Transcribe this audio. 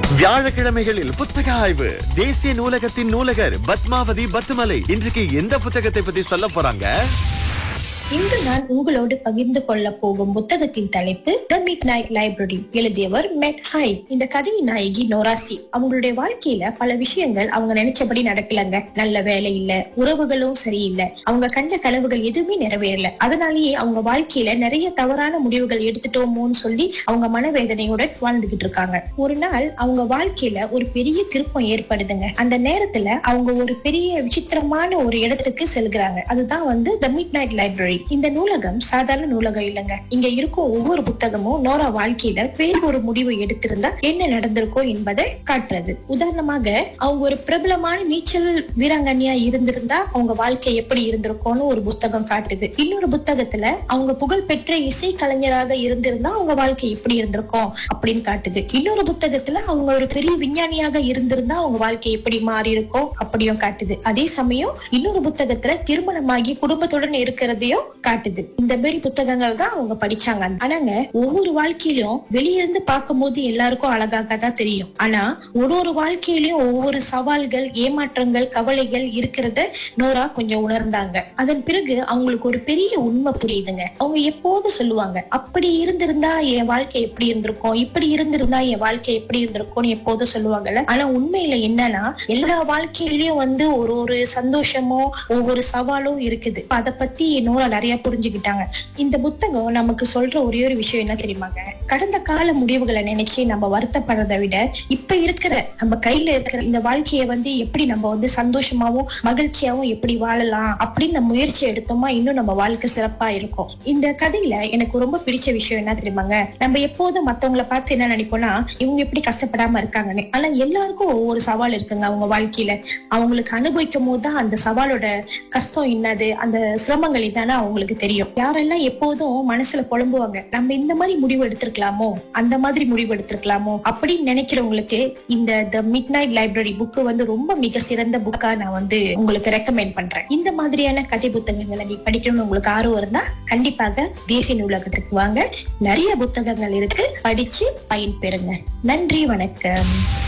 வியாழக்கிழமைகளில் புத்தக ஆய்வு தேசிய நூலகத்தின் நூலகர் பத்மாவதி பத்துமலை இன்றைக்கு எந்த புத்தகத்தை பத்தி சொல்ல போறாங்க இன்று நான் உங்களோடு பகிர்ந்து கொள்ள போகும் புத்தகத்தின் தலைப்பு த மிட் நைட் லைப்ரரி எழுதியவர் மெட் ஹை இந்த கதையின் நாயகி நோராசி அவங்களுடைய வாழ்க்கையில பல விஷயங்கள் அவங்க நினைச்சபடி நடக்கலங்க நல்ல வேலை இல்ல உறவுகளும் சரியில்லை அவங்க கண்ட கனவுகள் எதுவுமே நிறைவேறல அதனாலேயே அவங்க வாழ்க்கையில நிறைய தவறான முடிவுகள் எடுத்துட்டோமோன்னு சொல்லி அவங்க மனவேதனையோட வாழ்ந்துகிட்டு இருக்காங்க ஒரு நாள் அவங்க வாழ்க்கையில ஒரு பெரிய திருப்பம் ஏற்படுதுங்க அந்த நேரத்துல அவங்க ஒரு பெரிய விசித்திரமான ஒரு இடத்துக்கு செல்கிறாங்க அதுதான் வந்து த மிட் நைட் லைப்ரரி இந்த நூலகம் சாதாரண நூலகம் இல்லைங்க இங்க இருக்கும் ஒவ்வொரு புத்தகமும் நோரா வாழ்க்கையில வேறு ஒரு முடிவு எடுத்திருந்தா என்ன நடந்திருக்கும் என்பதை காட்டுறது உதாரணமாக அவங்க ஒரு பிரபலமான நீச்சல் வீராங்கனையா இருந்திருந்தா அவங்க வாழ்க்கை எப்படி இருந்திருக்கும்னு ஒரு புத்தகம் காட்டுது இன்னொரு புத்தகத்துல அவங்க புகழ்பெற்ற இசை கலைஞராக இருந்திருந்தா அவங்க வாழ்க்கை எப்படி இருந்திருக்கும் அப்படின்னு காட்டுது இன்னொரு புத்தகத்துல அவங்க ஒரு பெரிய விஞ்ஞானியாக இருந்திருந்தா அவங்க வாழ்க்கை எப்படி மாறி இருக்கும் அப்படியும் காட்டுது அதே சமயம் இன்னொரு புத்தகத்துல திருமணமாகி குடும்பத்துடன் இருக்கிறதையும் காட்டுது இந்த மாதிரி புத்தகங்கள் தான் அவங்க படிச்சாங்க ஆனாங்க ஒவ்வொரு வாழ்க்கையிலும் வெளியிருந்து பார்க்கும்போது எல்லாருக்கும் அழகாக தான் தெரியும் ஆனா ஒரு ஒரு வாழ்க்கையிலயும் ஒவ்வொரு சவால்கள் ஏமாற்றங்கள் கவலைகள் இருக்கிறத நோரா கொஞ்சம் உணர்ந்தாங்க அதன் பிறகு அவங்களுக்கு ஒரு பெரிய உண்மை புரியுதுங்க அவங்க எப்போதும் சொல்லுவாங்க அப்படி இருந்திருந்தா என் வாழ்க்கை எப்படி இருந்திருக்கும் இப்படி இருந்திருந்தா என் வாழ்க்கை எப்படி இருந்திருக்கும்னு எப்போதும் சொல்லுவாங்கல்ல ஆனா உண்மையில என்னன்னா எல்லா வாழ்க்கையிலயும் வந்து ஒரு ஒரு சந்தோஷமும் ஒவ்வொரு சவாலும் இருக்குது அத பத்தி நோரா நிறைய புரிஞ்சுக்கிட்டாங்க இந்த புத்தகம் நமக்கு சொல்ற ஒரே ஒரு விஷயம் என்ன தெரியுமாங்க கடந்த கால முடிவுகளை நினைச்சு நம்ம வருத்தப்படுறதை விட இப்ப இருக்கிற நம்ம கையில இருக்கிற இந்த வாழ்க்கைய வந்து எப்படி நம்ம வந்து சந்தோஷமாவும் மகிழ்ச்சியாவும் எப்படி வாழலாம் அப்படின்னு நம்ம முயற்சி எடுத்தோமா இன்னும் நம்ம வாழ்க்கை சிறப்பா இருக்கும் இந்த கதையில எனக்கு ரொம்ப பிடிச்ச விஷயம் என்ன தெரியுமாங்க நம்ம எப்போதும் மத்தவங்கள பார்த்து என்ன நினைப்போம்னா இவங்க எப்படி கஷ்டப்படாம இருக்காங்கன்னு ஆனா எல்லாருக்கும் ஒவ்வொரு சவால் இருக்குங்க அவங்க வாழ்க்கையில அவங்களுக்கு அனுபவிக்கும் போது தான் அந்த சவாலோட கஷ்டம் என்னது அந்த சிரமங்கள் என்னன்னு அவங்களுக்கு தெரியும் யாரெல்லாம் எப்போதும் மனசுல புலம்புவாங்க நம்ம இந்த மாதிரி முடிவு எடுத்திருக்கலாமோ அந்த மாதிரி முடிவு எடுத்திருக்கலாமோ அப்படின்னு நினைக்கிறவங்களுக்கு இந்த the midnight library book வந்து ரொம்ப மிக சிறந்த புக்கா நான் வந்து உங்களுக்கு ரெக்கமெண்ட் பண்றேன் இந்த மாதிரியான கதை புத்தகங்களை நீ படிக்கணும்னு உங்களுக்கு ஆர்வம் இருந்தா கண்டிப்பாக தேசிய நூலகத்துக்கு வாங்க நிறைய புத்தகங்கள் இருக்கு படிச்சு பயன்பெறுங்க நன்றி வணக்கம்